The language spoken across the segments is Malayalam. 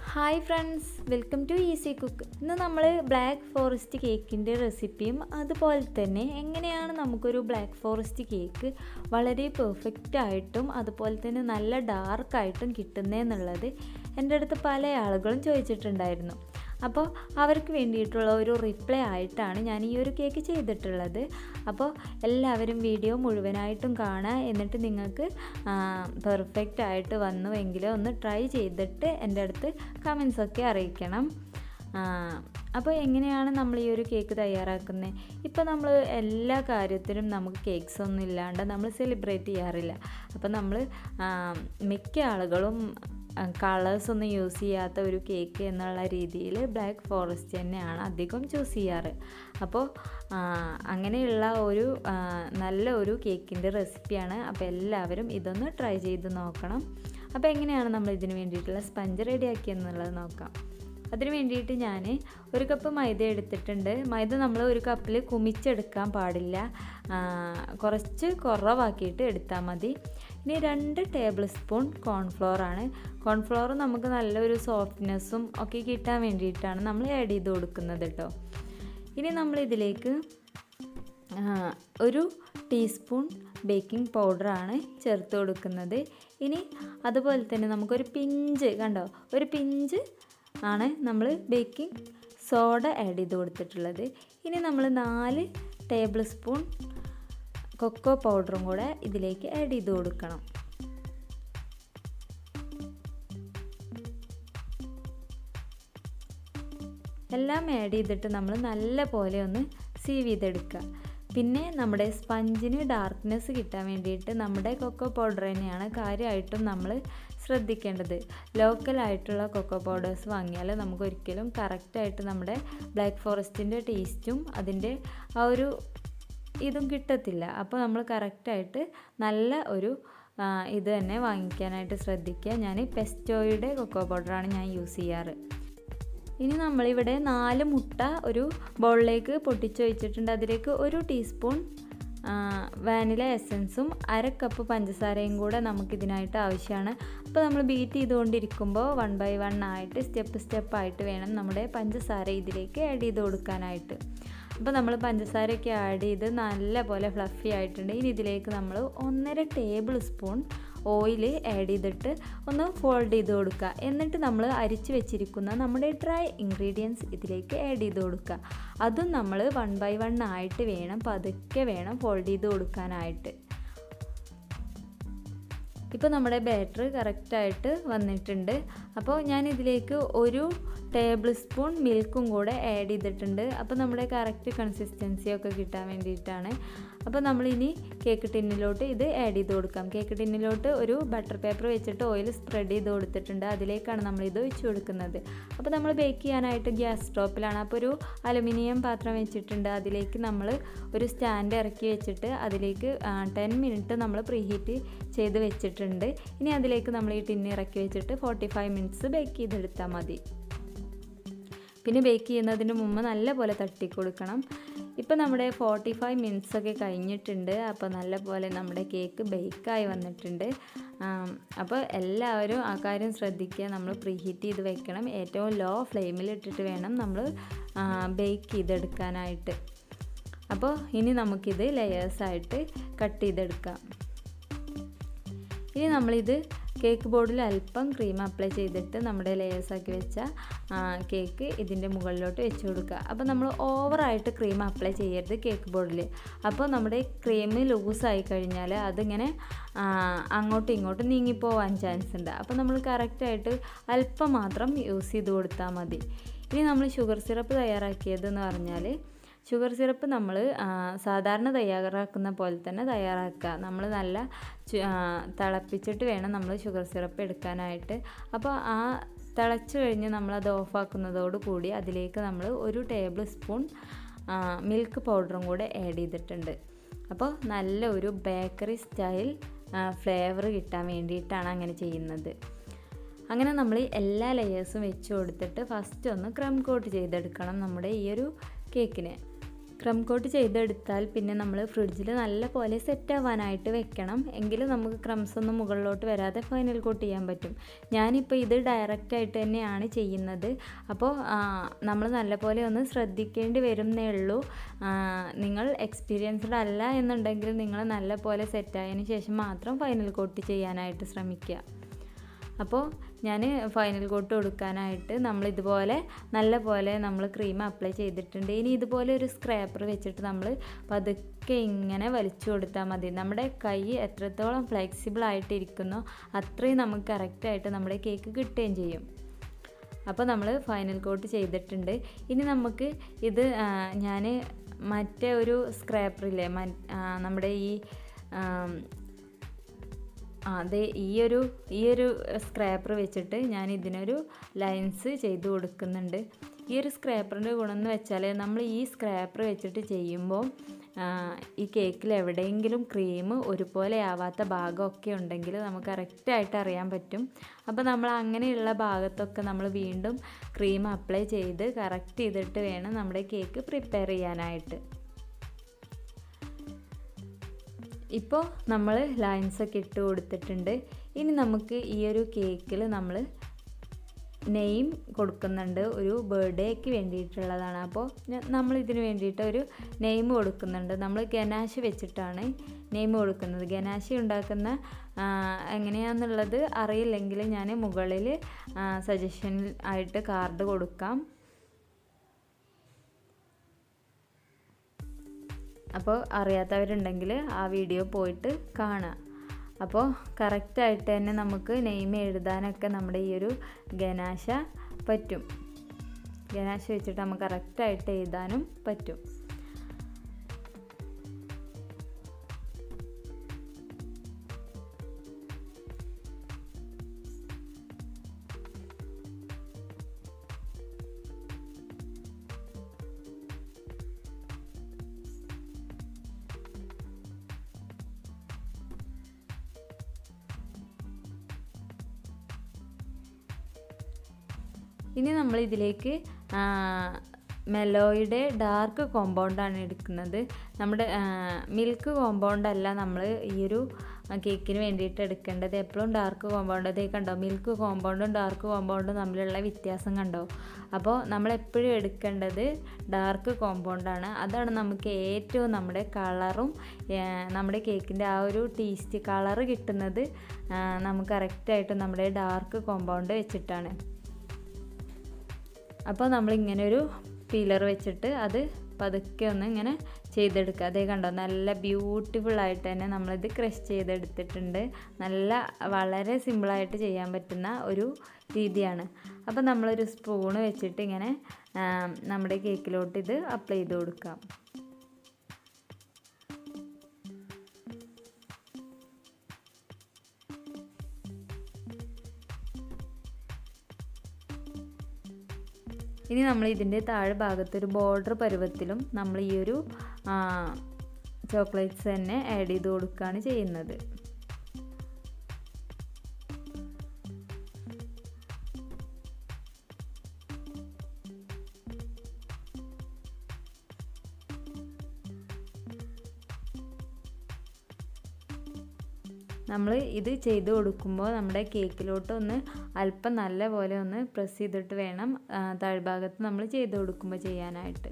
hi friends welcome to easy cook ഇന്ന് നമ്മൾ ബ്ലാക്ക് ഫോറസ്റ്റ് കേക്കിൻ്റെ റെസിപ്പിയും അതുപോലെ തന്നെ എങ്ങനെയാണ് നമുക്കൊരു ബ്ലാക്ക് ഫോറസ്റ്റ് കേക്ക് വളരെ പെർഫെക്റ്റ് ആയിട്ടും അതുപോലെ തന്നെ നല്ല ഡാർക്കായിട്ടും കിട്ടുന്നതെന്നുള്ളത് എൻ്റെ അടുത്ത് പല ആളുകളും ചോദിച്ചിട്ടുണ്ടായിരുന്നു അപ്പോൾ അവർക്ക് വേണ്ടിയിട്ടുള്ള ഒരു റിപ്ലൈ ആയിട്ടാണ് ഞാൻ ഈ ഒരു കേക്ക് ചെയ്തിട്ടുള്ളത് അപ്പോൾ എല്ലാവരും വീഡിയോ മുഴുവനായിട്ടും കാണുക എന്നിട്ട് നിങ്ങൾക്ക് പെർഫെക്റ്റ് ആയിട്ട് വന്നുവെങ്കിൽ ഒന്ന് ട്രൈ ചെയ്തിട്ട് എൻ്റെ അടുത്ത് കമൻസ് ഒക്കെ അറിയിക്കണം അപ്പോൾ എങ്ങനെയാണ് നമ്മൾ ഈ ഒരു കേക്ക് തയ്യാറാക്കുന്നത് ഇപ്പോൾ നമ്മൾ എല്ലാ കാര്യത്തിനും നമുക്ക് കേക്ക്സ് ഒന്നും ഇല്ലാണ്ട് നമ്മൾ സെലിബ്രേറ്റ് ചെയ്യാറില്ല അപ്പോൾ നമ്മൾ മിക്ക ആളുകളും കളേഴ്സ് ഒന്നും യൂസ് ചെയ്യാത്ത ഒരു കേക്ക് എന്നുള്ള രീതിയിൽ ബ്ലാക്ക് ഫോറസ്റ്റ് തന്നെയാണ് അധികം ചൂസ് ചെയ്യാറ് അപ്പോൾ അങ്ങനെയുള്ള ഒരു നല്ല ഒരു കേക്കിൻ്റെ റെസിപ്പിയാണ് അപ്പോൾ എല്ലാവരും ഇതൊന്ന് ട്രൈ ചെയ്ത് നോക്കണം അപ്പോൾ എങ്ങനെയാണ് നമ്മൾ ഇതിന് വേണ്ടിയിട്ടുള്ള സ്പഞ്ച് റെഡിയാക്കിയെന്നുള്ളത് നോക്കാം അതിന് വേണ്ടിയിട്ട് ഞാൻ ഒരു കപ്പ് മൈദ എടുത്തിട്ടുണ്ട് മൈദ നമ്മൾ ഒരു കപ്പിൽ കുമിച്ചെടുക്കാൻ പാടില്ല കുറച്ച് കുറവാക്കിയിട്ട് എടുത്താൽ മതി ഇനി രണ്ട് ടേബിൾ സ്പൂൺ കോൺഫ്ലോർ ആണ് കോൺഫ്ലോർ നമുക്ക് നല്ലൊരു സോഫ്റ്റ്നെസ്സും ഒക്കെ കിട്ടാൻ വേണ്ടിയിട്ടാണ് നമ്മൾ ആഡ് ചെയ്ത് കൊടുക്കുന്നത് കേട്ടോ ഇനി നമ്മൾ ഇതിലേക്ക് ഒരു ടീസ്പൂൺ ബേക്കിംഗ് പൗഡറാണ് ചേർത്ത് കൊടുക്കുന്നത് ഇനി അതുപോലെ തന്നെ നമുക്കൊരു പിഞ്ച് കണ്ടോ ഒരു പിഞ്ച് ആണ് നമ്മൾ ബേക്കിംഗ് സോഡ ആഡ് ചെയ്ത് കൊടുത്തിട്ടുള്ളത് ഇനി നമ്മൾ നാല് ടേബിൾ സ്പൂൺ കൊക്കോ പൗഡറും കൂടെ ഇതിലേക്ക് ആഡ് ചെയ്ത് കൊടുക്കണം എല്ലാം ആഡ് ചെയ്തിട്ട് നമ്മൾ നല്ല പോലെ ഒന്ന് സീവ് ചെയ്തെടുക്കുക പിന്നെ നമ്മുടെ സ്പഞ്ചിന് ഡാർക്ക്നെസ് കിട്ടാൻ വേണ്ടിയിട്ട് നമ്മുടെ കൊക്കോ പൗഡർ തന്നെയാണ് കാര്യമായിട്ടും നമ്മൾ ശ്രദ്ധിക്കേണ്ടത് ലോക്കലായിട്ടുള്ള കൊക്കോ പൗഡേഴ്സ് വാങ്ങിയാൽ നമുക്ക് ഒരിക്കലും കറക്റ്റായിട്ട് നമ്മുടെ ബ്ലാക്ക് ഫോറസ്റ്റിൻ്റെ ടേസ്റ്റും അതിൻ്റെ ആ ഒരു ഇതും കിട്ടത്തില്ല അപ്പോൾ നമ്മൾ കറക്റ്റായിട്ട് നല്ല ഒരു ഇത് തന്നെ വാങ്ങിക്കാനായിട്ട് ശ്രദ്ധിക്കുക ഞാൻ പെസ്റ്റോയുടെ കൊക്കോ പൗഡറാണ് ഞാൻ യൂസ് ചെയ്യാറ് ഇനി നമ്മളിവിടെ നാല് മുട്ട ഒരു ബൗളിലേക്ക് പൊട്ടിച്ച് വെച്ചിട്ടുണ്ട് അതിലേക്ക് ഒരു ടീസ്പൂൺ വാനില എസൻസും അര കപ്പ് പഞ്ചസാരയും കൂടെ നമുക്കിതിനായിട്ട് ആവശ്യമാണ് അപ്പോൾ നമ്മൾ ബീറ്റ് ചെയ്തുകൊണ്ടിരിക്കുമ്പോൾ വൺ ബൈ വൺ ആയിട്ട് സ്റ്റെപ്പ് സ്റ്റെപ്പായിട്ട് വേണം നമ്മുടെ പഞ്ചസാര ഇതിലേക്ക് ആഡ് ചെയ്ത് കൊടുക്കാനായിട്ട് അപ്പോൾ നമ്മൾ പഞ്ചസാരയൊക്കെ ആഡ് ചെയ്ത് നല്ല പോലെ ഫ്ലഫി ആയിട്ടുണ്ട് ഇനി ഇതിലേക്ക് നമ്മൾ ഒന്നര ടേബിൾ സ്പൂൺ ഓയിൽ ആഡ് ചെയ്തിട്ട് ഒന്ന് ഫോൾഡ് ചെയ്ത് കൊടുക്കുക എന്നിട്ട് നമ്മൾ അരിച്ച് വെച്ചിരിക്കുന്ന നമ്മുടെ ഡ്രൈ ഇൻഗ്രീഡിയൻസ് ഇതിലേക്ക് ആഡ് ചെയ്ത് കൊടുക്കുക അതും നമ്മൾ വൺ ബൈ വൺ ആയിട്ട് വേണം പതുക്കെ വേണം ഫോൾഡ് ചെയ്ത് കൊടുക്കാനായിട്ട് ഇപ്പോൾ നമ്മുടെ ബാറ്റർ കറക്റ്റായിട്ട് വന്നിട്ടുണ്ട് അപ്പോൾ ഞാൻ ഇതിലേക്ക് ഒരു ടേബിൾ സ്പൂൺ മിൽക്കും കൂടെ ആഡ് ചെയ്തിട്ടുണ്ട് അപ്പോൾ നമ്മുടെ കറക്റ്റ് കൺസിസ്റ്റൻസി ഒക്കെ കിട്ടാൻ വേണ്ടിയിട്ടാണ് അപ്പോൾ നമ്മളിനി കേക്ക് ടിന്നിലോട്ട് ഇത് ആഡ് ചെയ്ത് കൊടുക്കാം കേക്ക് ടിന്നിലോട്ട് ഒരു ബട്ടർ പേപ്പർ വെച്ചിട്ട് ഓയിൽ സ്പ്രെഡ് ചെയ്ത് കൊടുത്തിട്ടുണ്ട് അതിലേക്കാണ് നമ്മളിത് വെച്ച് കൊടുക്കുന്നത് അപ്പോൾ നമ്മൾ ബേക്ക് ചെയ്യാനായിട്ട് ഗ്യാസ് സ്റ്റോപ്പിലാണ് അപ്പോൾ ഒരു അലുമിനിയം പാത്രം വെച്ചിട്ടുണ്ട് അതിലേക്ക് നമ്മൾ ഒരു സ്റ്റാൻഡ് ഇറക്കി വെച്ചിട്ട് അതിലേക്ക് ടെൻ മിനിറ്റ് നമ്മൾ പ്രീഹീറ്റ് ചെയ്ത് വെച്ചിട്ടുണ്ട് ഇനി അതിലേക്ക് നമ്മൾ ഈ ടിന്ന് ഇറക്കി വെച്ചിട്ട് ഫോർട്ടി ഫൈവ് മിനിറ്റ്സ് ബേക്ക് ചെയ്തെടുത്താൽ മതി പിന്നെ ബേക്ക് ചെയ്യുന്നതിന് മുമ്പ് നല്ലപോലെ തട്ടി കൊടുക്കണം ഇപ്പോൾ നമ്മുടെ ഫോർട്ടി ഫൈവ് മിനിറ്റ്സ് ഒക്കെ കഴിഞ്ഞിട്ടുണ്ട് അപ്പോൾ നല്ലപോലെ നമ്മുടെ കേക്ക് ബേക്കായി വന്നിട്ടുണ്ട് അപ്പോൾ എല്ലാവരും ആ കാര്യം ശ്രദ്ധിക്കുക നമ്മൾ പ്രീഹീറ്റ് ചെയ്ത് വെക്കണം ഏറ്റവും ലോ ഫ്ലെയിമിൽ ഇട്ടിട്ട് വേണം നമ്മൾ ബേക്ക് ചെയ്തെടുക്കാനായിട്ട് അപ്പോൾ ഇനി നമുക്കിത് ലെയേഴ്സായിട്ട് കട്ട് ചെയ്തെടുക്കാം ഇനി നമ്മളിത് കേക്ക് ബോർഡിൽ അല്പം ക്രീം അപ്ലൈ ചെയ്തിട്ട് നമ്മുടെ ലെയേഴ്സാക്കി വെച്ച കേക്ക് ഇതിൻ്റെ മുകളിലോട്ട് വെച്ച് കൊടുക്കുക അപ്പോൾ നമ്മൾ ഓവറായിട്ട് ക്രീം അപ്ലൈ ചെയ്യരുത് കേക്ക് ബോർഡിൽ അപ്പോൾ നമ്മുടെ ക്രീം ലൂസായി കഴിഞ്ഞാൽ അതിങ്ങനെ അങ്ങോട്ടും ഇങ്ങോട്ടും നീങ്ങിപ്പോവാൻ ചാൻസ് ഉണ്ട് അപ്പോൾ നമ്മൾ കറക്റ്റായിട്ട് അല്പം മാത്രം യൂസ് ചെയ്ത് കൊടുത്താൽ മതി ഇനി നമ്മൾ ഷുഗർ സിറപ്പ് തയ്യാറാക്കിയതെന്ന് പറഞ്ഞാൽ ഷുഗർ സിറപ്പ് നമ്മൾ സാധാരണ തയ്യാറാക്കുന്ന പോലെ തന്നെ തയ്യാറാക്കുക നമ്മൾ നല്ല തിളപ്പിച്ചിട്ട് വേണം നമ്മൾ ഷുഗർ സിറപ്പ് എടുക്കാനായിട്ട് അപ്പോൾ ആ തിളച്ച് കഴിഞ്ഞ് നമ്മളത് ഓഫാക്കുന്നതോട് കൂടി അതിലേക്ക് നമ്മൾ ഒരു ടേബിൾ സ്പൂൺ മിൽക്ക് പൗഡറും കൂടെ ആഡ് ചെയ്തിട്ടുണ്ട് അപ്പോൾ നല്ല ഒരു ബേക്കറി സ്റ്റൈൽ ഫ്ലേവർ കിട്ടാൻ വേണ്ടിയിട്ടാണ് അങ്ങനെ ചെയ്യുന്നത് അങ്ങനെ നമ്മൾ എല്ലാ ലെയേഴ്സും വെച്ച് കൊടുത്തിട്ട് ഫസ്റ്റ് ഒന്ന് ക്രം കോട്ട് ചെയ്തെടുക്കണം നമ്മുടെ ഈ ഒരു കേക്കിന് ക്രം കോട്ട് ചെയ്തെടുത്താൽ പിന്നെ നമ്മൾ ഫ്രിഡ്ജിൽ നല്ല പോലെ സെറ്റ് ആവാനായിട്ട് വെക്കണം എങ്കിലും നമുക്ക് ക്രംസ് ഒന്നും മുകളിലോട്ട് വരാതെ ഫൈനൽ കോട്ട് ചെയ്യാൻ പറ്റും ഞാനിപ്പോൾ ഇത് ഡയറക്റ്റ് ആയിട്ട് തന്നെയാണ് ചെയ്യുന്നത് അപ്പോൾ നമ്മൾ നല്ലപോലെ ഒന്ന് ശ്രദ്ധിക്കേണ്ടി വരുന്നേ ഉള്ളൂ നിങ്ങൾ എക്സ്പീരിയൻസ്ഡ് അല്ല എന്നുണ്ടെങ്കിൽ നിങ്ങൾ നല്ലപോലെ സെറ്റായതിന് ശേഷം മാത്രം ഫൈനൽ കോട്ട് ചെയ്യാനായിട്ട് ശ്രമിക്കുക അപ്പോൾ ഞാൻ ഫൈനൽ കോട്ട് കൊടുക്കാനായിട്ട് നമ്മൾ ഇതുപോലെ നല്ല പോലെ നമ്മൾ ക്രീം അപ്ലൈ ചെയ്തിട്ടുണ്ട് ഇനി ഇതുപോലെ ഒരു സ്ക്രാപ്പർ വെച്ചിട്ട് നമ്മൾ പതുക്കെ ഇങ്ങനെ വലിച്ചു കൊടുത്താൽ മതി നമ്മുടെ കൈ എത്രത്തോളം ഫ്ലെക്സിബിൾ ആയിട്ടിരിക്കുന്നോ അത്രയും നമുക്ക് കറക്റ്റായിട്ട് നമ്മുടെ കേക്ക് കിട്ടുകയും ചെയ്യും അപ്പോൾ നമ്മൾ ഫൈനൽ കോട്ട് ചെയ്തിട്ടുണ്ട് ഇനി നമുക്ക് ഇത് ഞാൻ മറ്റേ ഒരു സ്ക്രാപ്പറില്ലേ നമ്മുടെ ഈ അതെ ഈ ഒരു ഈ ഒരു സ്ക്രാപ്പർ വെച്ചിട്ട് ഞാൻ ഇതിനൊരു ലൈൻസ് ചെയ്ത് കൊടുക്കുന്നുണ്ട് ഈ ഒരു സ്ക്രാപ്പറിൻ്റെ ഗുണം എന്ന് വെച്ചാൽ നമ്മൾ ഈ സ്ക്രാപ്പർ വെച്ചിട്ട് ചെയ്യുമ്പോൾ ഈ കേക്കിൽ എവിടെയെങ്കിലും ക്രീം ഒരുപോലെ ആവാത്ത ഭാഗമൊക്കെ ഉണ്ടെങ്കിൽ നമുക്ക് കറക്റ്റായിട്ട് അറിയാൻ പറ്റും അപ്പോൾ നമ്മൾ അങ്ങനെയുള്ള ഭാഗത്തൊക്കെ നമ്മൾ വീണ്ടും ക്രീം അപ്ലൈ ചെയ്ത് കറക്റ്റ് ചെയ്തിട്ട് വേണം നമ്മുടെ കേക്ക് പ്രിപ്പയർ ചെയ്യാനായിട്ട് ഇപ്പോൾ നമ്മൾ ലൈൻസൊക്കെ ഇട്ട് കൊടുത്തിട്ടുണ്ട് ഇനി നമുക്ക് ഈ ഒരു കേക്കിൽ നമ്മൾ നെയിം കൊടുക്കുന്നുണ്ട് ഒരു ബർത്ത്ഡേക്ക് വേണ്ടിയിട്ടുള്ളതാണ് അപ്പോൾ നമ്മൾ ഇതിന് വേണ്ടിയിട്ട് ഒരു നെയിം കൊടുക്കുന്നുണ്ട് നമ്മൾ ഗനാശ് വെച്ചിട്ടാണ് നെയിം കൊടുക്കുന്നത് ഗനാശി ഉണ്ടാക്കുന്ന എങ്ങനെയാണെന്നുള്ളത് അറിയില്ലെങ്കിൽ ഞാൻ മുകളിൽ സജഷൻ ആയിട്ട് കാർഡ് കൊടുക്കാം അപ്പോൾ അറിയാത്തവരുണ്ടെങ്കിൽ ആ വീഡിയോ പോയിട്ട് കാണാം അപ്പോൾ കറക്റ്റായിട്ട് തന്നെ നമുക്ക് നെയിം എഴുതാനൊക്കെ നമ്മുടെ ഈ ഒരു ഗനാശ പറ്റും ഗനാശ വെച്ചിട്ട് നമുക്ക് കറക്റ്റായിട്ട് എഴുതാനും പറ്റും ഇനി നമ്മൾ ഇതിലേക്ക് മെലോയുടെ ഡാർക്ക് കോമ്പൗണ്ടാണ് എടുക്കുന്നത് നമ്മുടെ മിൽക്ക് കോമ്പൗണ്ട് അല്ല നമ്മൾ ഈ ഒരു കേക്കിന് വേണ്ടിയിട്ട് എടുക്കേണ്ടത് എപ്പോഴും ഡാർക്ക് കോമ്പൗണ്ട് അതേ കണ്ടോ മിൽക്ക് കോമ്പൗണ്ടും ഡാർക്ക് കോമ്പൗണ്ടും തമ്മിലുള്ള വ്യത്യാസം കണ്ടോ അപ്പോൾ നമ്മൾ എപ്പോഴും എടുക്കേണ്ടത് ഡാർക്ക് കോമ്പൗണ്ടാണ് അതാണ് നമുക്ക് ഏറ്റവും നമ്മുടെ കളറും നമ്മുടെ കേക്കിൻ്റെ ആ ഒരു ടേസ്റ്റ് കളറ് കിട്ടുന്നത് നമുക്ക് കറക്റ്റായിട്ട് നമ്മുടെ ഡാർക്ക് കോമ്പൗണ്ട് വെച്ചിട്ടാണ് അപ്പോൾ നമ്മളിങ്ങനെ ഒരു പീലർ വെച്ചിട്ട് അത് പതുക്കെ ഒന്ന് ഇങ്ങനെ ചെയ്തെടുക്കുക അതേ കണ്ടോ നല്ല ബ്യൂട്ടിഫുൾ ആയിട്ട് തന്നെ നമ്മളിത് ക്രഷ് ചെയ്തെടുത്തിട്ടുണ്ട് നല്ല വളരെ സിമ്പിളായിട്ട് ചെയ്യാൻ പറ്റുന്ന ഒരു രീതിയാണ് അപ്പോൾ നമ്മളൊരു സ്പൂണ് വെച്ചിട്ട് ഇങ്ങനെ നമ്മുടെ കേക്കിലോട്ട് ഇത് അപ്ലൈ ചെയ്ത് കൊടുക്കാം ഇനി നമ്മൾ ഇതിൻ്റെ താഴെ ഭാഗത്ത് ഒരു ബോർഡർ പരുവത്തിലും നമ്മൾ ഈ ഒരു ചോക്ലേറ്റ്സ് തന്നെ ആഡ് ചെയ്ത് കൊടുക്കുകയാണ് ചെയ്യുന്നത് നമ്മൾ ഇത് ചെയ്ത് കൊടുക്കുമ്പോൾ നമ്മുടെ കേക്കിലോട്ട് ഒന്ന് അല്പം നല്ല പോലെ ഒന്ന് പ്രസ് ചെയ്തിട്ട് വേണം താഴ്ഭാഗത്ത് നമ്മൾ ചെയ്ത് കൊടുക്കുമ്പോൾ ചെയ്യാനായിട്ട്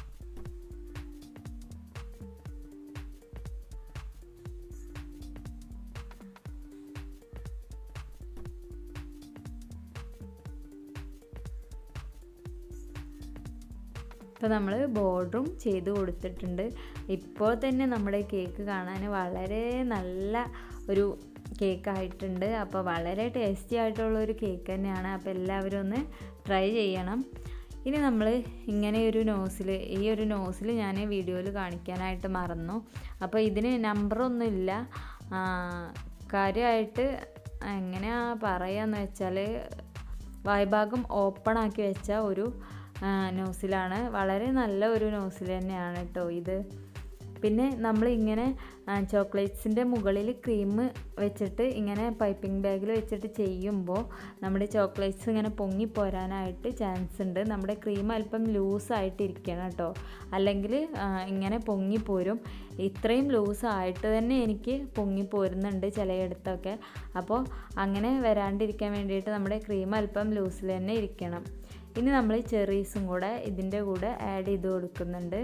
ഇപ്പോൾ നമ്മൾ ബോർഡറും ചെയ്ത് കൊടുത്തിട്ടുണ്ട് ഇപ്പോൾ തന്നെ നമ്മുടെ കേക്ക് കാണാൻ വളരെ നല്ല ഒരു കേക്ക് ആയിട്ടുണ്ട് അപ്പോൾ വളരെ ടേസ്റ്റി ആയിട്ടുള്ള ഒരു കേക്ക് തന്നെയാണ് അപ്പോൾ എല്ലാവരും ഒന്ന് ട്രൈ ചെയ്യണം ഇനി നമ്മൾ ഇങ്ങനെ ഒരു നോസിൽ ഈ ഒരു നോസിൽ ഞാൻ വീഡിയോയിൽ കാണിക്കാനായിട്ട് മറന്നു അപ്പോൾ ഇതിന് നമ്പറൊന്നും ഇല്ല കാര്യമായിട്ട് എങ്ങനെയാ പറയാന്ന് വെച്ചാൽ വായ്ഭാഗം ഓപ്പൺ ആക്കി വെച്ച ഒരു നോസിലാണ് വളരെ നല്ല ഒരു നോസിൽ തന്നെയാണ് കേട്ടോ ഇത് പിന്നെ നമ്മൾ ഇങ്ങനെ ചോക്ലേറ്റ്സിൻ്റെ മുകളിൽ ക്രീം വെച്ചിട്ട് ഇങ്ങനെ പൈപ്പിംഗ് ബാഗിൽ വെച്ചിട്ട് ചെയ്യുമ്പോൾ നമ്മുടെ ചോക്ലേറ്റ്സ് ഇങ്ങനെ പൊങ്ങി പോരാനായിട്ട് ചാൻസ് ഉണ്ട് നമ്മുടെ ക്രീം അല്പം ലൂസായിട്ടിരിക്കണം കേട്ടോ അല്ലെങ്കിൽ ഇങ്ങനെ പൊങ്ങിപ്പോരും ഇത്രയും ലൂസായിട്ട് തന്നെ എനിക്ക് പൊങ്ങി പോരുന്നുണ്ട് ചിലയിടത്തൊക്കെ അപ്പോൾ അങ്ങനെ വരാണ്ടിരിക്കാൻ വേണ്ടിയിട്ട് നമ്മുടെ ക്രീം അല്പം ലൂസിൽ തന്നെ ഇരിക്കണം ഇനി നമ്മൾ ചെറീസും കൂടെ ഇതിൻ്റെ കൂടെ ആഡ് ചെയ്ത് കൊടുക്കുന്നുണ്ട്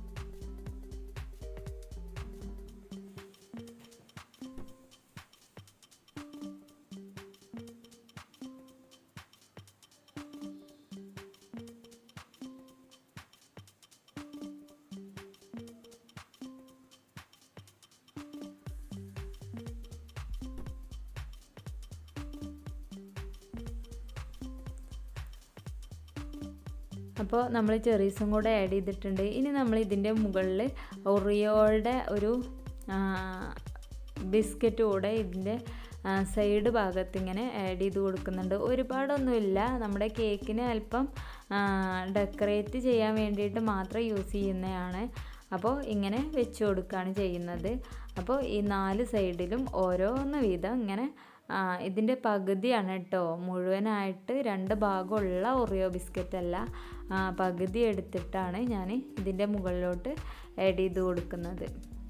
അപ്പോൾ നമ്മൾ ചെറീസും കൂടെ ആഡ് ചെയ്തിട്ടുണ്ട് ഇനി നമ്മൾ ഇതിൻ്റെ മുകളിൽ ഒറിയോയുടെ ഒരു ബിസ്ക്കറ്റ് കൂടെ ഇതിൻ്റെ സൈഡ് ഭാഗത്ത് ഇങ്ങനെ ആഡ് ചെയ്ത് കൊടുക്കുന്നുണ്ട് ഒരുപാടൊന്നുമില്ല നമ്മുടെ കേക്കിന് അല്പം ഡെക്കറേറ്റ് ചെയ്യാൻ വേണ്ടിയിട്ട് മാത്രം യൂസ് ചെയ്യുന്നതാണ് അപ്പോൾ ഇങ്ങനെ വെച്ച് കൊടുക്കുകയാണ് ചെയ്യുന്നത് അപ്പോൾ ഈ നാല് സൈഡിലും ഓരോന്ന് വീതം ഇങ്ങനെ ഇതിൻ്റെ പകുതിയാണ് കേട്ടോ മുഴുവനായിട്ട് രണ്ട് ഭാഗമുള്ള ഒറിയോ ബിസ്ക്കറ്റ് അല്ല പകുതി എടുത്തിട്ടാണ് ഞാൻ ഇതിൻ്റെ മുകളിലോട്ട് ആഡ് ചെയ്ത് കൊടുക്കുന്നത്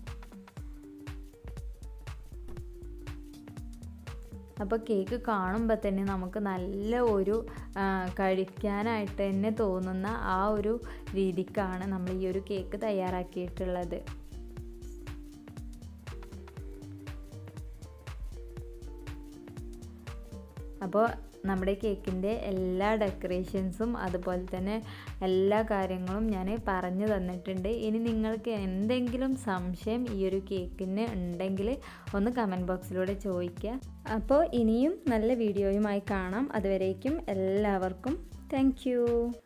അപ്പോൾ കേക്ക് കാണുമ്പോൾ തന്നെ നമുക്ക് നല്ല ഒരു കഴിക്കാനായിട്ട് തന്നെ തോന്നുന്ന ആ ഒരു രീതിക്കാണ് നമ്മൾ ഈ ഒരു കേക്ക് തയ്യാറാക്കിയിട്ടുള്ളത് അപ്പോൾ നമ്മുടെ കേക്കിൻ്റെ എല്ലാ ഡെക്കറേഷൻസും അതുപോലെ തന്നെ എല്ലാ കാര്യങ്ങളും ഞാൻ പറഞ്ഞു തന്നിട്ടുണ്ട് ഇനി നിങ്ങൾക്ക് എന്തെങ്കിലും സംശയം ഈ ഒരു കേക്കിന് ഉണ്ടെങ്കിൽ ഒന്ന് കമൻറ്റ് ബോക്സിലൂടെ ചോദിക്കുക അപ്പോൾ ഇനിയും നല്ല വീഡിയോയുമായി കാണാം അതുവരേക്കും എല്ലാവർക്കും താങ്ക്